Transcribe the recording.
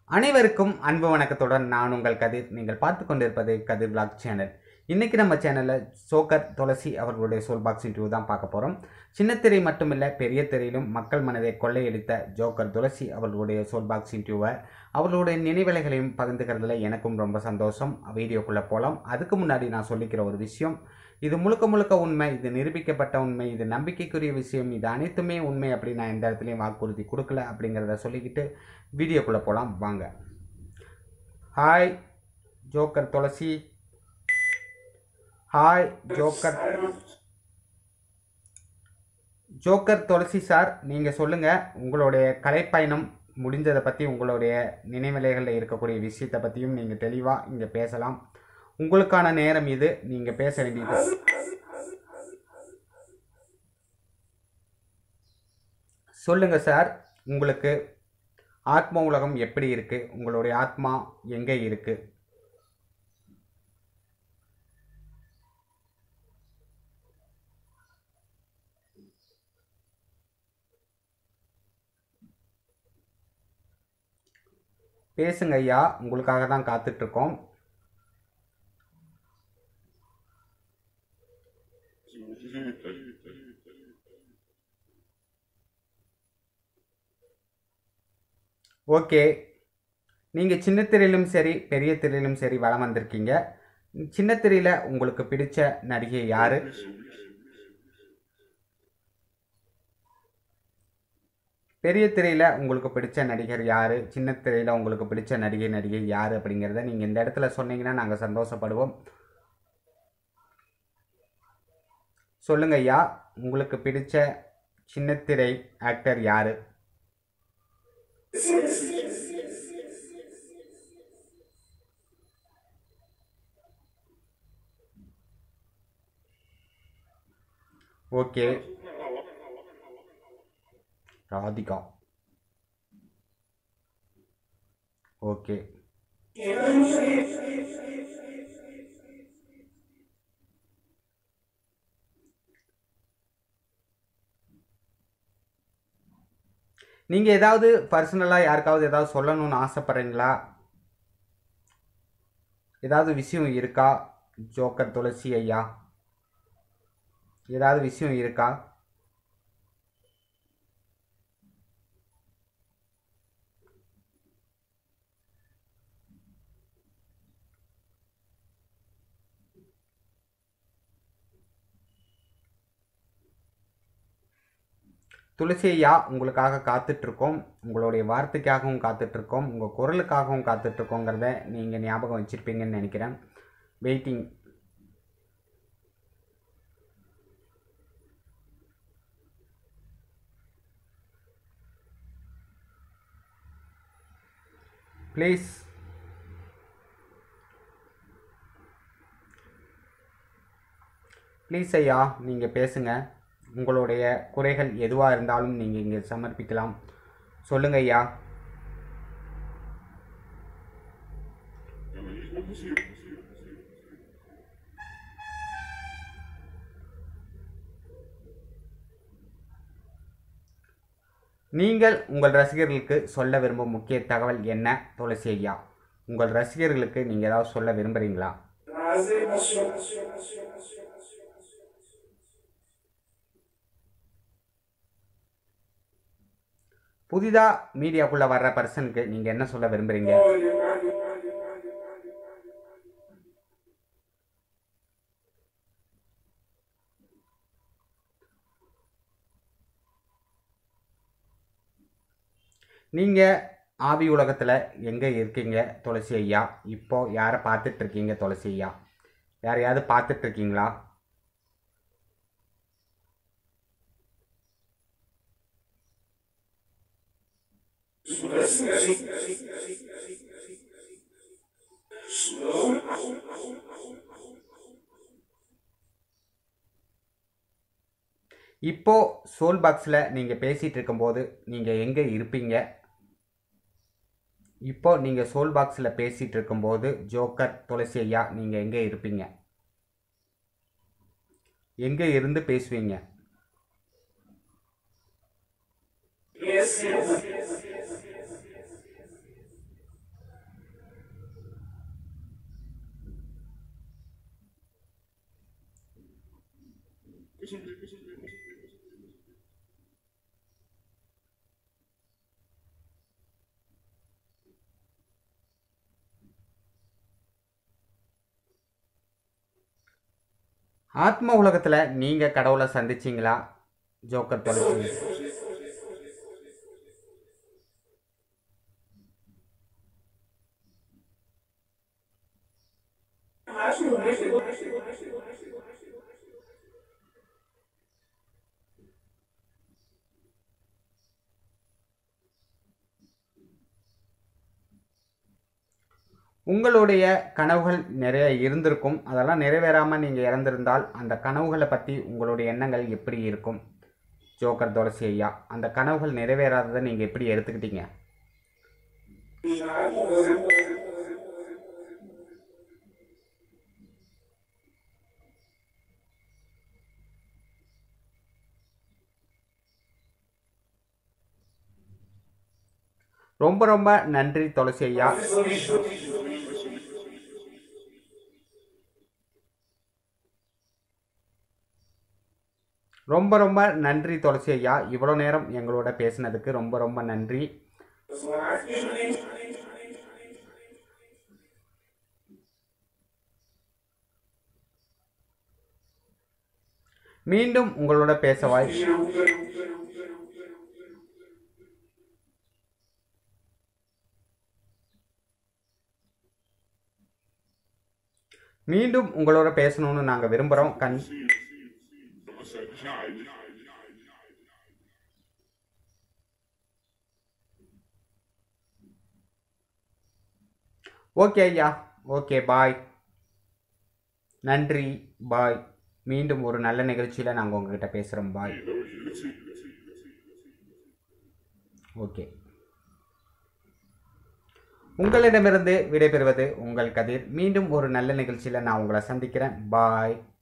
அனைவருக்கும் அன்பு வணக்கத்துடன் நான் உங்கள் கதிர் நீங்கள் பார்த்து கொண்டிருப்பது கதிர் பிளாக் சேனல் இன்னைக்கு நம்ம சேனலில் சோக்கர் துளசி அவர்களுடைய சோல் பாக்ஸ் இன்டர்வியூ தான் பார்க்க போகிறோம் சின்னத்திரை மட்டுமில்லை பெரிய திரையிலும் மக்கள் மனதை கொள்ளையடித்த ஜோக்கர் துளசி அவர்களுடைய சோல் பாக்ஸ் இன்டர்வியூவை அவர்களுடைய நினைவலைகளையும் பகிர்ந்துக்கிறதுல எனக்கும் ரொம்ப சந்தோஷம் வீடியோக்குள்ளே போகலாம் அதுக்கு முன்னாடி நான் சொல்லிக்கிற ஒரு விஷயம் இது முழுக்க முழுக்க உண்மை இது நிரூபிக்கப்பட்ட உண்மை இது நம்பிக்கைக்குரிய விஷயம் இது அனைத்துமே உண்மை அப்படி நான் எந்த இடத்துலையும் வாக்குறுதி கொடுக்கல அப்படிங்கிறத சொல்லிக்கிட்டு வீடியோக்குள்ளே போகலாம் வாங்க hi joker Thulasi hi joker joker Thulasi sir நீங்கள் சொல்லுங்கள் உங்களுடைய கலைப்பயணம் முடிஞ்சதை பற்றி உங்களுடைய நினைவலைகளில் இருக்கக்கூடிய விஷயத்தை பற்றியும் நீங்கள் தெளிவாக இங்கே பேசலாம் உங்களுக்கான நேரம் இது நீங்கள் பேச வேண்டியது சொல்லுங்க சார் உங்களுக்கு ஆத்ம உலகம் எப்படி இருக்கு உங்களுடைய ஆத்மா எங்கே இருக்கு பேசுங்க ஐயா உங்களுக்காக தான் காத்துட்டு இருக்கோம் ஓகே நீங்கள் சின்ன திரையிலும் சரி பெரிய திரையிலும் சரி வளம் வந்திருக்கீங்க சின்ன திரையில் உங்களுக்கு பிடிச்ச நடிகை யாரு பெரிய திரையில் உங்களுக்கு பிடிச்ச நடிகர் யார் சின்ன திரையில் உங்களுக்கு பிடிச்ச நடிகை நடிகை யார் அப்படிங்கிறத நீங்கள் இந்த இடத்துல சொன்னீங்கன்னா நாங்கள் சந்தோஷப்படுவோம் சொல்லுங்க ஐயா உங்களுக்கு பிடிச்ச சின்னத்திரை ஆக்டர் யாரு ஓகே ராதிகா ஓகே நீங்கள் ஏதாவது பர்சனலாக யாருக்காவது ஏதாவது சொல்லணும்னு ஆசைப்பட்றீங்களா ஏதாவது விஷயம் இருக்கா ஜோக்கர் துளசி ஐயா ஏதாவது விஷயம் இருக்கா துளசி ஐயா உங்களுக்காக காத்துட்ருக்கோம் உங்களுடைய வார்த்தைக்காகவும் காத்துட்ருக்கோம் உங்கள் குரலுக்காகவும் காத்துட்ருக்கோங்கிறத நீங்கள் ஞாபகம் வச்சுருப்பீங்கன்னு நினைக்கிறேன் வெயிட்டிங் ப்ளீஸ் ப்ளீஸ் ஐயா நீங்கள் பேசுங்க உங்களுடைய குறைகள் எதுவாக இருந்தாலும் நீங்கள் இங்கே சமர்ப்பிக்கலாம் சொல்லுங்க ஐயா நீங்கள் உங்கள் ரசிகர்களுக்கு சொல்ல விரும்பும் முக்கிய தகவல் என்ன துளசி ஐயா உங்கள் ரசிகர்களுக்கு நீங்கள் ஏதாவது சொல்ல விரும்புகிறீங்களா புதிதாக மீடியாக்குள்ளே வர்ற பர்சனுக்கு நீங்கள் என்ன சொல்ல விரும்புகிறீங்க நீங்கள் ஆவி உலகத்தில் எங்கே இருக்கீங்க துளசி ஐயா இப்போ யாரை பார்த்துட்டு இருக்கீங்க துளசி ஐயா யாரையாவது பார்த்துட்டு இருக்கீங்களா இப்போ சோல் பாக்ஸில் நீங்கள் பேசிகிட்டு இருக்கும்போது நீங்கள் எங்கே இருப்பீங்க இப்போ நீங்கள் சோல் பாக்ஸில் பேசிகிட்டு இருக்கும்போது ஜோக்கர் துளசி ஐயா நீங்கள் எங்கே இருப்பீங்க எங்கே இருந்து பேசுவீங்க ஆத்ம உலகத்தில் நீங்கள் கடவுளை சந்திச்சிங்களா ஜோக்கர் தொலைச்சி உங்களுடைய கனவுகள் நிறைய இருந்திருக்கும் அதெல்லாம் நிறைவேறாமல் நீங்கள் இறந்திருந்தால் அந்த கனவுகளை பற்றி உங்களுடைய எண்ணங்கள் எப்படி இருக்கும் ஜோக்கர் துளசி ஐயா அந்த கனவுகள் நிறைவேறாததை நீங்கள் எப்படி எடுத்துக்கிட்டீங்க ரொம்ப ரொம்ப நன்றி துளசி ஐயா ரொம்ப ரொம்ப நன்றி துளசி ஐயா இவ்வளோ நேரம் எங்களோட பேசினதுக்கு ரொம்ப ரொம்ப நன்றி மீண்டும் உங்களோட பேச வாய் மீண்டும் உங்களோட பேசணும்னு நாங்கள் விரும்புகிறோம் கண் ஓகே ஐயா ஓகே பாய் நன்றி பாய் மீண்டும் ஒரு நல்ல நிகழ்ச்சியில் நாங்கள் உங்ககிட்ட பேசுகிறோம் பாய் ஓகே உங்களிடமிருந்து விடைபெறுவது உங்கள் கதிர் மீண்டும் ஒரு நல்ல நிகழ்ச்சியில் நான் உங்களை சந்திக்கிறேன் பாய்